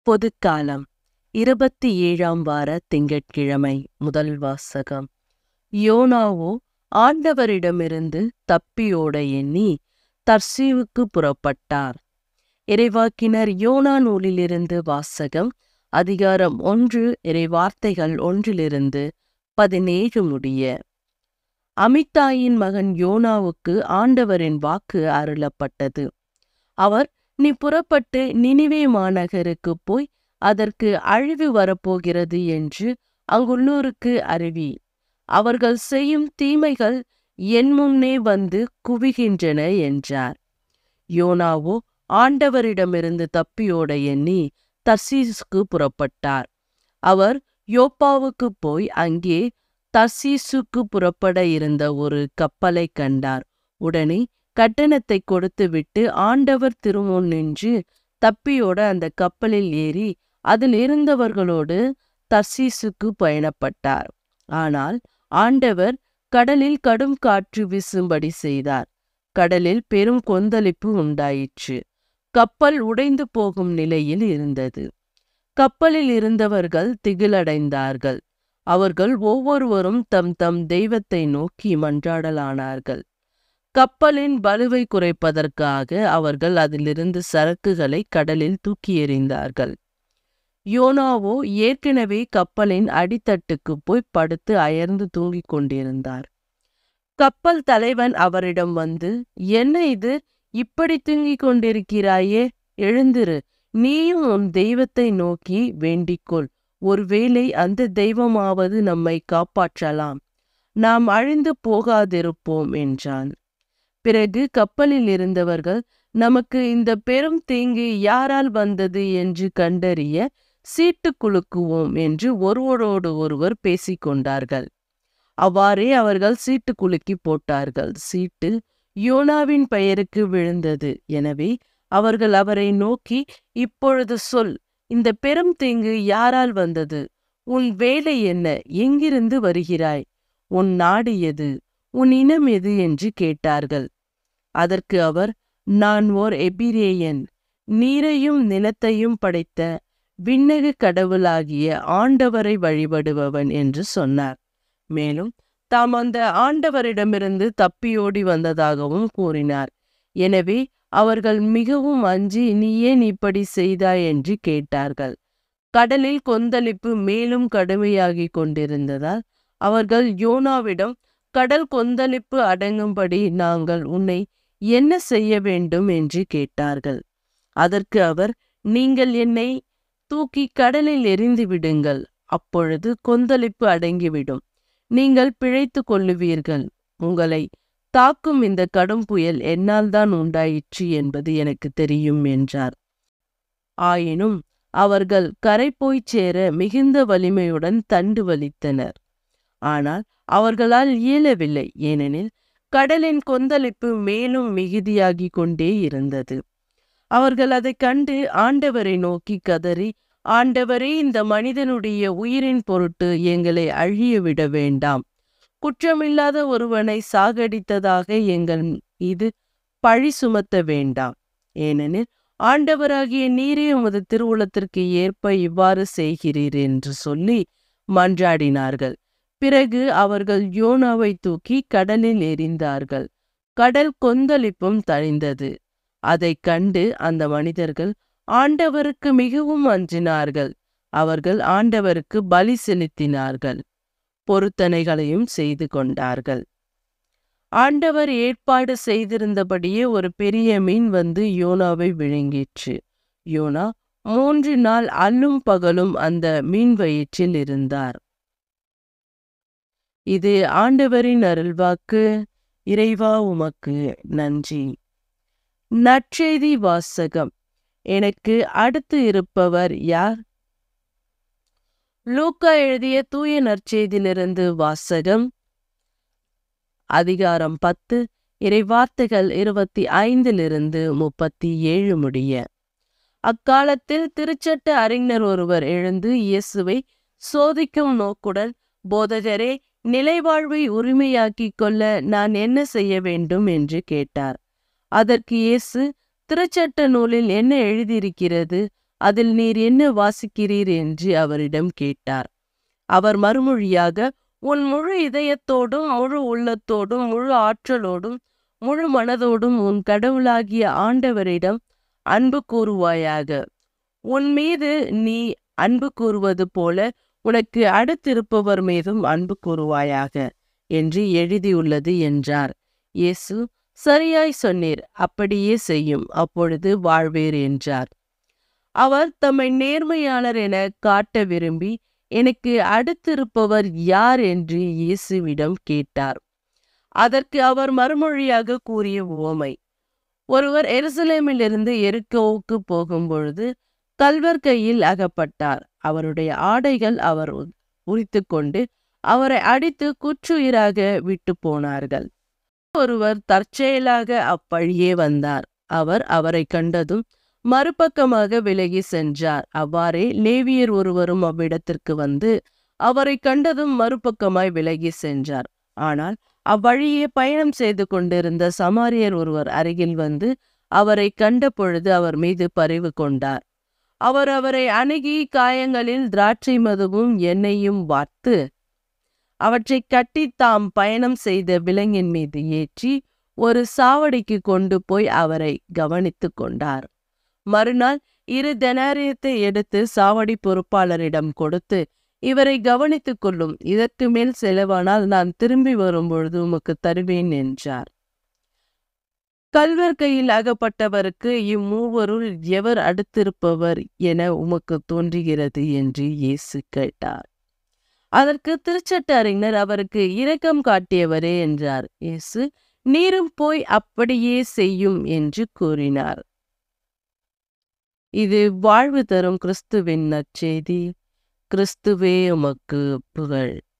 பொதுக்காலம் இருபத்தி ஏழாம் வார திங்கட்கிழமை முதல் வாசகம் யோனாவோ ஆண்டவரிடமிருந்து தப்பியோட எண்ணி தர்சீவுக்கு புறப்பட்டார் இறைவாக்கினர் யோனா நூலிலிருந்து வாசகம் அதிகாரம் ஒன்று இறைவார்த்தைகள் ஒன்றிலிருந்து பதினேழு முடிய அமித்தாயின் மகன் யோனாவுக்கு ஆண்டவரின் வாக்கு அருளப்பட்டது அவர் நீ புறப்பட்டு நினிவே மாநகருக்கு போய் அதற்கு அழிவு வரப்போகிறது என்று அங்குள்ளோருக்கு அறிவி அவர்கள் செய்யும் தீமைகள் என் முன்னே வந்து குவிகின்றன என்றார் யோனாவோ ஆண்டவரிடமிருந்து தப்பியோட எண்ணி தர்சீசுக்கு புறப்பட்டார் அவர் யோப்பாவுக்கு போய் அங்கே தர்சீசுக்கு புறப்பட இருந்த ஒரு கப்பலை கண்டார் உடனே கட்டணத்தை கொடுத்துவிட்டு ஆண்டவர் திருமுன் நின்று தப்பியோட அந்த கப்பலில் ஏறி அதில் இருந்தவர்களோடு தர்சீசுக்கு பயணப்பட்டார் ஆனால் ஆண்டவர் கடலில் கடும் காற்று வீசும்படி செய்தார் கடலில் பெரும் கொந்தளிப்பு உண்டாயிற்று கப்பல் உடைந்து போகும் நிலையில் இருந்தது கப்பலில் இருந்தவர்கள் திகிலடைந்தார்கள் அவர்கள் ஒவ்வொருவரும் தம் தம் தெய்வத்தை நோக்கி மன்றாடலானார்கள் கப்பலின் பலுவை குறைப்பதற்காக அவர்கள் அதிலிருந்து சரக்குகளை கடலில் தூக்கி எறிந்தார்கள் யோனாவோ ஏற்கனவே கப்பலின் அடித்தட்டுக்கு போய் படுத்து அயர்ந்து தூங்கிக் கொண்டிருந்தார் கப்பல் தலைவன் அவரிடம் வந்து என்ன இது இப்படி தூங்கிக் கொண்டிருக்கிறாயே எழுந்திரு நீயும் உன் தெய்வத்தை நோக்கி வேண்டிக்கொள் ஒருவேளை அந்த தெய்வமாவது நம்மை காப்பாற்றலாம் நாம் அழிந்து போகாதிருப்போம் என்றான் பிறகு கப்பலில் இருந்தவர்கள் நமக்கு இந்த பெரும் தீங்கு யாரால் வந்தது என்று கண்டறிய சீட்டு குலுக்குவோம் என்று ஒருவரோடு ஒருவர் பேசிக்கொண்டார்கள் அவ்வாறே அவர்கள் சீட்டு குலுக்கி போட்டார்கள் சீட்டு யோனாவின் பெயருக்கு விழுந்தது எனவே அவர்கள் அவரை நோக்கி இப்பொழுது சொல் இந்த பெரும் தீங்கு யாரால் வந்தது உன் வேலை என்ன எங்கிருந்து வருகிறாய் உன் நாடு எது உன் இனம் எது என்று கேட்டார்கள் அதற்கு அவர் நான் ஓர் எபிரேயன் நீரையும் நிலத்தையும் படைத்த விண்ணகு கடவுளாகிய ஆண்டவரை வழிபடுபவன் என்று சொன்னார் மேலும் தாம் அந்த ஆண்டவரிடமிருந்து தப்பியோடி வந்ததாகவும் கூறினார் எனவே அவர்கள் மிகவும் அஞ்சி நீ ஏன் இப்படி செய்தாய் என்று கேட்டார்கள் கடலில் கொந்தளிப்பு மேலும் கடுமையாகிக் கொண்டிருந்ததால் அவர்கள் யோனாவிடம் கடல் கொந்தளிப்பு அடங்கும்படி நாங்கள் உன்னை என்ன செய்ய வேண்டும் என்று கேட்டார்கள் அதற்கு அவர் நீங்கள் என்னை தூக்கி கடலில் எரிந்து விடுங்கள் அப்பொழுது கொந்தளிப்பு அடங்கிவிடும் நீங்கள் பிழைத்து கொள்ளுவீர்கள் உங்களை தாக்கும் இந்த கடும் புயல் என்னால் தான் உண்டாயிற்று என்பது எனக்கு தெரியும் என்றார் ஆயினும் அவர்கள் கரை போய்ச் சேர மிகுந்த வலிமையுடன் தண்டு வலித்தனர் ஆனால் அவர்களால் இயலவில்லை ஏனெனில் கடலின் கொந்தளிப்பு மேலும் மிகுதியாகிக் கொண்டே இருந்தது அவர்கள் அதைக் கண்டு ஆண்டவரை நோக்கி கதறி ஆண்டவரே இந்த மனிதனுடைய உயிரின் பொருட்டு எங்களை அழிய விட வேண்டாம் குற்றமில்லாத ஒருவனை சாகடித்ததாக எங்கள் இது பழி சுமத்த வேண்டாம் ஏனெனில் ஆண்டவராகிய நீரே உமது திருவுளத்திற்கு ஏற்ப இவ்வாறு செய்கிறீர் என்று சொல்லி மன்றாடினார்கள் பிறகு அவர்கள் யோனாவை தூக்கி கடலில் எறிந்தார்கள் கடல் கொந்தளிப்பும் தணிந்தது அதைக் கண்டு அந்த மனிதர்கள் ஆண்டவருக்கு மிகவும் அஞ்சினார்கள் அவர்கள் ஆண்டவருக்கு பலி செலுத்தினார்கள் பொருத்தனைகளையும் செய்து கொண்டார்கள் ஆண்டவர் ஏற்பாடு செய்திருந்தபடியே ஒரு பெரிய மீன் வந்து யோனாவை விழுங்கிற்று யோனா மூன்று நாள் அல்லும் பகலும் அந்த மீன் வயிற்றில் இருந்தார் இது ஆண்டவரின் அருள்வாக்கு இறைவா உமக்கு நன்றி நற்செய்தி வாசகம் எனக்கு அடுத்து இருப்பவர் யார் லூக்கா எழுதிய தூய நற்செய்தியிலிருந்து வாசகம் அதிகாரம் பத்து இறைவார்த்தைகள் இருபத்தி ஐந்திலிருந்து முப்பத்தி ஏழு முடிய அக்காலத்தில் திருச்சட்ட அறிஞர் ஒருவர் எழுந்து இயேசுவை சோதிக்கும் நோக்குடன் போதகரே நிலைவாழ்வை உரிமையாக்கிக் கொள்ள நான் என்ன செய்ய வேண்டும் என்று கேட்டார் அதற்கு இயேசு திருச்சட்ட நூலில் என்ன எழுதியிருக்கிறது அதில் நீர் என்ன வாசிக்கிறீர் என்று அவரிடம் கேட்டார் அவர் மறுமொழியாக உன் முழு இதயத்தோடும் முழு உள்ளத்தோடும் முழு ஆற்றலோடும் முழு மனதோடும் உன் கடவுளாகிய ஆண்டவரிடம் அன்பு கூறுவாயாக உன் மீது நீ அன்பு கூறுவது போல உனக்கு அடுத்திருப்பவர் மீதும் அன்பு கூறுவாயாக என்று எழுதியுள்ளது என்றார் இயேசு சரியாய் சொன்னீர் அப்படியே செய்யும் அப்பொழுது வாழ்வேர் என்றார் அவர் தம்மை நேர்மையாளர் என காட்ட விரும்பி எனக்கு அடுத்திருப்பவர் யார் என்று இயேசுவிடம் கேட்டார் அதற்கு அவர் மறுமொழியாக கூறிய உவமை ஒருவர் எருசலேமிலிருந்து எருக்கோவுக்கு போகும்பொழுது கல்வர் கையில் அகப்பட்டார் அவருடைய ஆடைகள் அவர் உரித்து கொண்டு அவரை அடித்து குற்றுயிராக விட்டு போனார்கள் ஒருவர் தற்செயலாக அப்பழியே வந்தார் அவர் அவரை கண்டதும் மறுபக்கமாக விலகி சென்றார் அவ்வாறே லேவியர் ஒருவரும் அவ்விடத்திற்கு வந்து அவரை கண்டதும் மறுபக்கமாய் விலகி சென்றார் ஆனால் அவ்வழியே பயணம் செய்து கொண்டிருந்த சமாரியர் ஒருவர் அருகில் வந்து அவரை கண்ட பொழுது அவர் மீது பரிவு கொண்டார் அவர் அவரை அணுகி காயங்களில் திராட்சை மதுவும் எண்ணெயும் வார்த்து அவற்றை கட்டி தாம் பயணம் செய்த விலங்கின் மீது ஏற்றி ஒரு சாவடிக்கு கொண்டு போய் அவரை கவனித்து கொண்டார் மறுநாள் இரு தெனாரியத்தை எடுத்து சாவடி பொறுப்பாளரிடம் கொடுத்து இவரை கவனித்துக் கொள்ளும் இதற்கு மேல் செலவானால் நான் திரும்பி வரும்பொழுது உமக்கு தருவேன் என்றார் கல்வர் கையில் அகப்பட்டவருக்கு இம்மூவருள் எவர் அடுத்திருப்பவர் என உமக்கு தோன்றுகிறது என்று இயேசு கேட்டார் அதற்கு திருச்சட்ட அறிஞர் அவருக்கு இரக்கம் காட்டியவரே என்றார் இயேசு நீரும் போய் அப்படியே செய்யும் என்று கூறினார் இது வாழ்வு தரும் கிறிஸ்துவின் நற்செய்தி கிறிஸ்துவே உமக்கு புகழ்